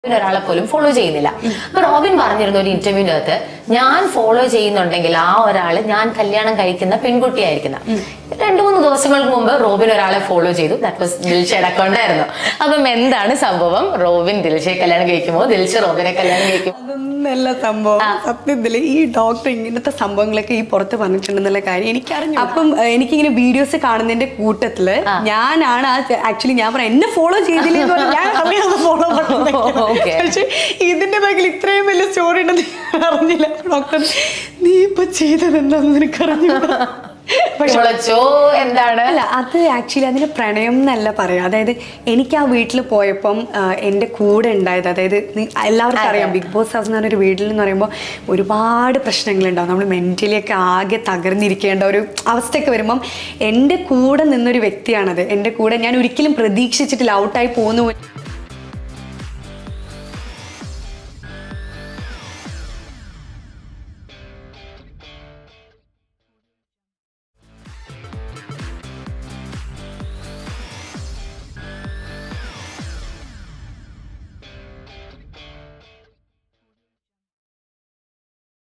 Robin ഒരാളെ പോലും follow ചെയ്യുന്നില്ല അപ്പൊ റോബിൻ പറഞ്ഞിരുന്ന ഒരു ഇന്റർവ്യൂവിന്റെ അകത്ത് ഞാൻ ഫോളോ ചെയ്യുന്നുണ്ടെങ്കിൽ ആ ഒരാള് ഞാൻ കല്യാണം കഴിക്കുന്ന പെൺകുട്ടിയായിരിക്കുന്ന രണ്ടു മൂന്ന് ദിവസങ്ങൾക്ക് മുമ്പ് റോബിൻ ഒരാളെ ഫോളോ ചെയ്തു ദാറ്റ് വാസ് ദിൽഷയുടെ അക്കൗണ്ട് ആയിരുന്നു അപ്പം എന്താണ് സംഭവം റോബിൻ ദിൽഷയെ കല്യാണം കഴിക്കുമോ ദിൽഷ റോബിനെ കല്യാണം കഴിക്കും അതൊന്നല്ല സംഭവം സത്യത്തില് ഈ ഡോക്ടർ ഇങ്ങനത്തെ സംഭവങ്ങളൊക്കെ ഈ പുറത്ത് പറഞ്ഞിട്ടുണ്ടെന്നുള്ള കാര്യം എനിക്കറിഞ്ഞു അപ്പം ഏഹ്, എനിക്കിങ്ങനെ വീഡിയോസ് കാണുന്നതിന്റെ കൂട്ടത്തില് ഞാനാണ് ആ ആക്ച്വലി ഞാൻ പറയാം എന്നെ ഫോളോ ചെയ്തില്ലേ എന്ന് പറഞ്ഞാൽ ഞാൻ അറിയാതെ ഫോളോ Okay. പക്ഷെ ഇതിന്റെ ബാക്കിൽ ഇത്രയും വലിയ സ്റ്റോറി ഉണ്ടെന്ന് ഞാൻ അറിഞ്ഞില്ല ഡോക്ടർ നീ ഇപ്പൊ ചെയ്തത് എന്താന്ന് നിനക്കറിഞ്ഞു പക്ഷെ വിളച്ചോ എന്താണ് അല്ല അത് ആക്ച്വലി അതിന് പ്രണയം എന്നല്ല പറയാം അതായത് എനിക്ക് ആ വീട്ടിൽ പോയപ്പം ആ, എൻ്റെ കൂടെ ഉണ്ടായത് അതായത് നി- എല്ലാവർക്കും അറിയാം ബിഗ് ബോസ് ഹൗസ് എന്ന് പറഞ്ഞൊരു വീട്ടിൽ എന്ന് പറയുമ്പോൾ ഒരുപാട് പ്രശ്നങ്ങളുണ്ടാവും നമ്മൾ മെൻ്റലി ഒക്കെ ആകെ തകർന്നിരിക്കേണ്ട ഒരു അവസ്ഥയൊക്കെ വരുമ്പം എൻ്റെ കൂടെ നിന്നൊരു വ്യക്തിയാണത് എൻ്റെ കൂടെ ഞാൻ ഒരിക്കലും പ്രതീക്ഷിച്ചിട്ടില്ല ഔട്ടായി പോകുന്നു